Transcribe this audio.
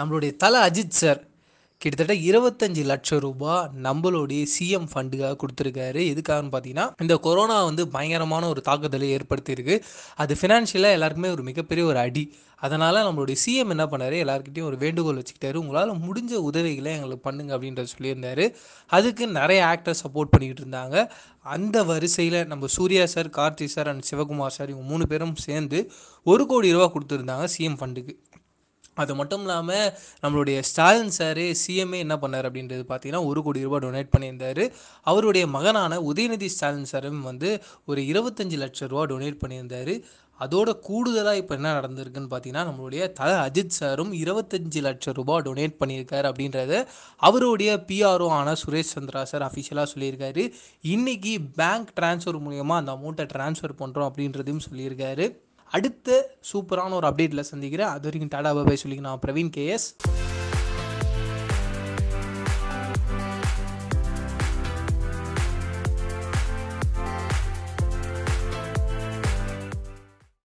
நம்மளுடைய தல அஜித் சார் கிட்டத்தட்ட இருபத்தஞ்சு லட்சம் ரூபாய் நம்மளுடைய சிஎம் ஃபண்டுக்காக கொடுத்துருக்காரு எதுக்காகன்னு பார்த்தீங்கன்னா இந்த கொரோனா வந்து பயங்கரமான ஒரு தாக்குதலை ஏற்படுத்தியிருக்கு அது ஃபினான்ஷியலாக எல்லாருக்குமே ஒரு மிகப்பெரிய ஒரு அடி அதனால் நம்மளுடைய சிஎம் என்ன பண்ணாரு எல்லாருக்கிட்டையும் ஒரு வேண்டுகோள் வச்சுக்கிட்டாரு உங்களால் முடிஞ்ச உதவிகளை எங்களுக்கு பண்ணுங்க அப்படின்றத சொல்லியிருந்தாரு அதுக்கு நிறைய ஆக்டர் சப்போர்ட் பண்ணிக்கிட்டு இருந்தாங்க அந்த வரிசையில் நம்ம Suriya sir Karthi sir and Sivakumar sir இவங்க மூணு பேரும் சேர்ந்து ஒரு கோடி ரூபா கொடுத்துருந்தாங்க சிஎம் ஃபண்டுக்கு அது மட்டும் இல்லாமல் நம்மளுடைய ஸ்டாலின் சார் சிஎம்ஏ என்ன பண்ணார் அப்படின்றது பார்த்தீங்கன்னா ஒரு கோடி ரூபாய் டொனேட் பண்ணியிருந்தார் அவருடைய மகனான உதயநிதி ஸ்டாலின் சாரும் வந்து ஒரு இருபத்தஞ்சு லட்சம் ரூபா டொனேட் பண்ணியிருந்தார் அதோட கூடுதலாக இப்போ என்ன நடந்திருக்குன்னு பார்த்தீங்கன்னா நம்மளுடைய தல அஜித் சாரும் இருபத்தஞ்சு லட்சம் ரூபாய் டொனேட் பண்ணியிருக்காரு அப்படின்றத அவருடைய பிஆர்ஓ ஆன சுரேஷ் சந்திரா சார் அஃபிஷியலாக சொல்லியிருக்காரு இன்னைக்கு பேங்க் ட்ரான்ஸ்ஃபர் மூலயமா அந்த அமௌண்ட்டை ட்ரான்ஸ்ஃபர் பண்ணுறோம் அப்படின்றதையும் சொல்லியிருக்காரு அடுத்த சூப்பரான ஒரு அப்டேட்டில் சந்திக்கிறேன் அது வரைக்கும் டாடா பாபாய் சொல்லி நான் பிரவீன் கேஎஸ்